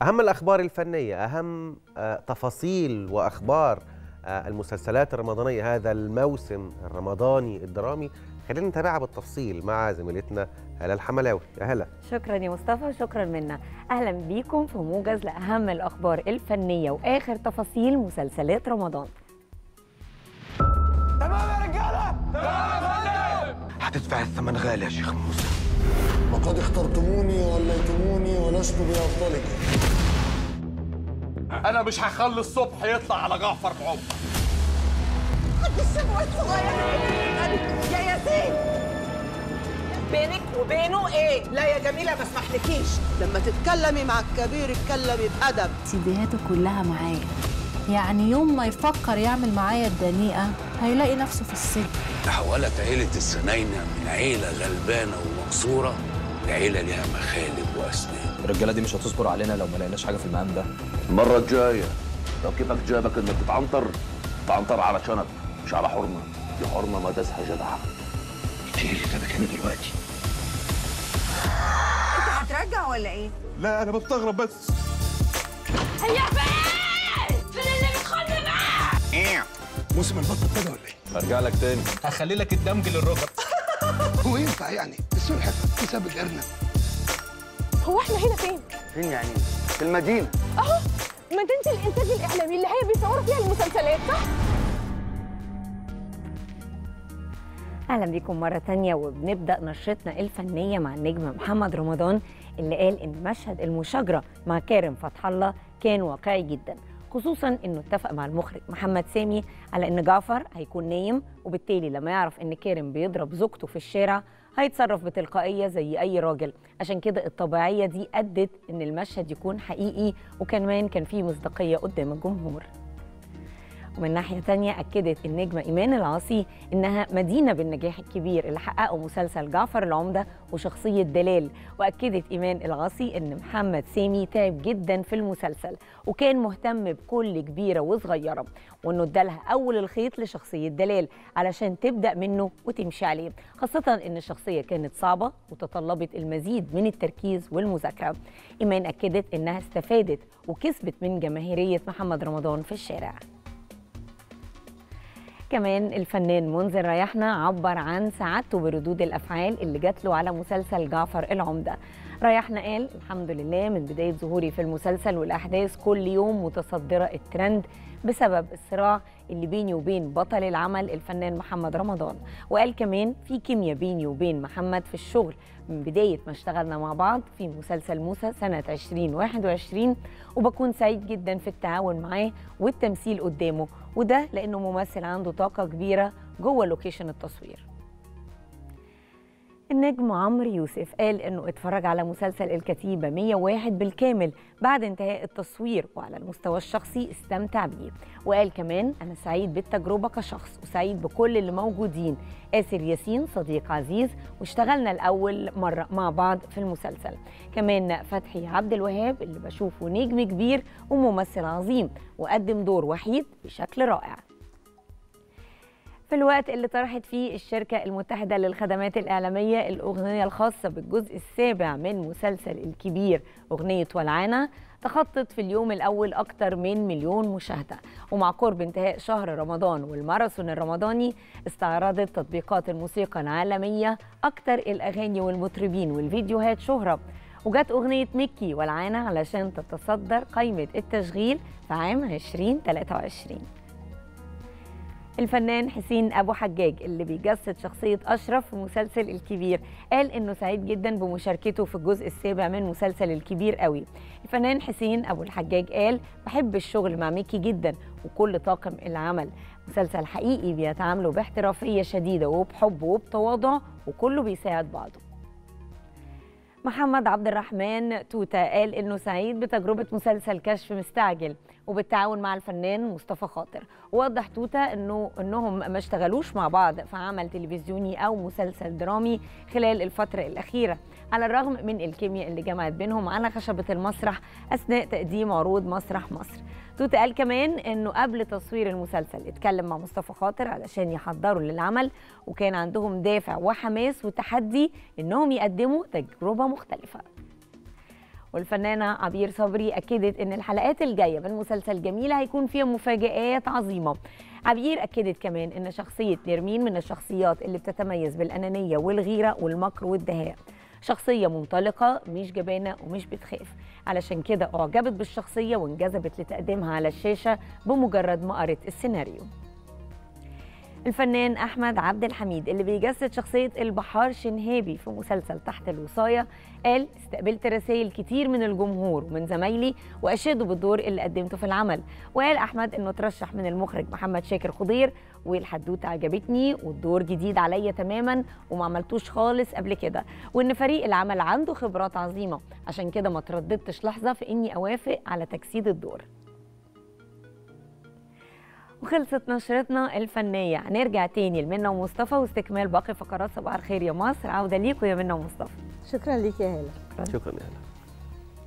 أهم الأخبار الفنية أهم آه، تفاصيل وأخبار آه، المسلسلات الرمضانية هذا الموسم الرمضاني الدرامي خلينا نتابعها بالتفصيل مع زميلتنا هلا الحملاوي يا هلا شكرا يا مصطفى وشكرا منا اهلا بيكم في موجز لاهم الاخبار الفنيه واخر تفاصيل مسلسلات رمضان هتدفع الثمن غالي يا شيخ موسى وقد اخترتموني ووليتموني ولست بأفضلكم انا مش هخلي الصبح يطلع على جعفر بعمر الشبوة الصغيرة يا ياسين بينك وبينه ايه؟ لا يا جميلة ما اسمحلكيش لما تتكلمي مع الكبير اتكلمي بأدب سيديهاته كلها معايا يعني يوم ما يفكر يعمل معايا الدنيئة هيلاقي نفسه في السجن تحولت عيلة السناينة من عيلة غلبانة ومقصورة لعيلة ليها مخالب وأسنان الرجاله دي مش هتصبر علينا لو ما لقيناش حاجه في المقام ده المرة الجاية لو كيفك جابك إنك تتعنطر تعنطر على شنب مش على حرمة دي حرمة ما تسحى جدعة كتير اللي مكاني دلوقتي انت هترجع ولا ايه؟ لا انا بستغرب بس هي فين؟ فين اللي بتخلي معاه؟ موسم البط ابتدى ولا ايه؟ برجع لك تاني هخلي لك الدمج للركب هو ينفع يعني السلحفة تساب الأرنب هو احنا هنا فين؟ فين يعني؟ في المدينة اهو مدينة الإنتاج الإعلامي اللي هي بيصوروا فيها المسلسلات صح؟ اهلا بيكم مره تانية وبنبدا نشرتنا الفنيه مع النجم محمد رمضان اللي قال ان مشهد المشاجره مع كارم فتح الله كان واقعي جدا خصوصا انه اتفق مع المخرج محمد سامي على ان جعفر هيكون نايم وبالتالي لما يعرف ان كارم بيضرب زوجته في الشارع هيتصرف بتلقائيه زي اي راجل عشان كده الطبيعيه دي ادت ان المشهد يكون حقيقي وكمان كان فيه مصداقيه قدام الجمهور ومن ناحية تانية أكدت النجمة إيمان العاصي إنها مدينة بالنجاح الكبير اللي حققه مسلسل جعفر العمدة وشخصية دلال وأكدت إيمان العاصي إن محمد سامي تعب جدا في المسلسل وكان مهتم بكل كبيرة وصغيرة وإنه ادالها أول الخيط لشخصية دلال علشان تبدأ منه وتمشي عليه خاصة إن الشخصية كانت صعبة وتطلبت المزيد من التركيز والمذاكرة إيمان أكدت إنها استفادت وكسبت من جماهيرية محمد رمضان في الشارع كمان الفنان منذر ريحنا عبر عن سعادته بردود الافعال اللي جات له على مسلسل جعفر العمده ريحنا قال الحمد لله من بدايه ظهوري في المسلسل والاحداث كل يوم متصدره الترند بسبب الصراع اللي بيني وبين بطل العمل الفنان محمد رمضان وقال كمان في كيمياء بيني وبين محمد في الشغل من بداية ما اشتغلنا مع بعض في مسلسل موسى سنة 2021 وبكون سعيد جدا في التعاون معاه والتمثيل قدامه وده لأنه ممثل عنده طاقة كبيرة جوه لوكيشن التصوير النجم عمرو يوسف قال انه اتفرج على مسلسل الكتيبه 101 بالكامل بعد انتهاء التصوير وعلى المستوى الشخصي استمتع بيه وقال كمان انا سعيد بالتجربه كشخص وسعيد بكل اللي موجودين آسر ياسين صديق عزيز واشتغلنا الاول مره مع بعض في المسلسل كمان فتحي عبد الوهاب اللي بشوفه نجم كبير وممثل عظيم وقدم دور وحيد بشكل رائع في الوقت اللي طرحت فيه الشركة المتحدة للخدمات الإعلامية الأغنية الخاصة بالجزء السابع من مسلسل الكبير أغنية ولعانة تخطت في اليوم الأول أكتر من مليون مشاهدة ومع قرب انتهاء شهر رمضان والماراثون الرمضاني استعرضت تطبيقات الموسيقى العالمية أكتر الأغاني والمطربين والفيديوهات شهرة وجت أغنية ميكي ولعانة علشان تتصدر قائمة التشغيل في عام 2023 الفنان حسين ابو حجاج اللي بيجسد شخصيه اشرف في مسلسل الكبير قال انه سعيد جدا بمشاركته في الجزء السابع من مسلسل الكبير قوي الفنان حسين ابو الحجاج قال بحب الشغل مع ميكي جدا وكل طاقم العمل مسلسل حقيقي بيتعاملوا باحترافيه شديده وبحب وبتواضع وكله بيساعد بعضه محمد عبد الرحمن توتا قال انه سعيد بتجربه مسلسل كشف مستعجل وبالتعاون مع الفنان مصطفى خاطر ووضح توتا انه انهم ما اشتغلوش مع بعض في عمل تلفزيوني او مسلسل درامي خلال الفتره الاخيره على الرغم من الكيمياء اللي جمعت بينهم على خشبه المسرح اثناء تقديم عروض مسرح مصر توتا قال كمان انه قبل تصوير المسلسل اتكلم مع مصطفى خاطر علشان يحضروا للعمل وكان عندهم دافع وحماس وتحدي انهم يقدموا تجربه مختلفه والفنانة عبير صبري أكدت إن الحلقات الجاية من مسلسل جميلة هيكون فيها مفاجآت عظيمة عبير أكدت كمان إن شخصية نرمين من الشخصيات اللي بتتميز بالأنانية والغيرة والمكر والدهاء شخصية منطلقة مش جبانة ومش بتخاف علشان كده أعجبت بالشخصية وانجذبت لتقديمها على الشاشة بمجرد ما قرت السيناريو الفنان احمد عبد الحميد اللي بيجسد شخصيه البحار شنهابي في مسلسل تحت الوصايه قال استقبلت رسائل كتير من الجمهور ومن زمايلي واشادوا بالدور اللي قدمته في العمل وقال احمد انه ترشح من المخرج محمد شاكر خضير والحدوته عجبتني والدور جديد عليا تماما وما عملتوش خالص قبل كده وان فريق العمل عنده خبرات عظيمه عشان كده ما ترددتش لحظه في اني اوافق على تجسيد الدور وخلصت نشرتنا الفنية هنرجع تاني لمنى ومصطفى واستكمال باقي فقرات صباح الخير يا مصر عودة ليكم يا منى ومصطفى شكرا ليك يا هاله شكرا يا هلا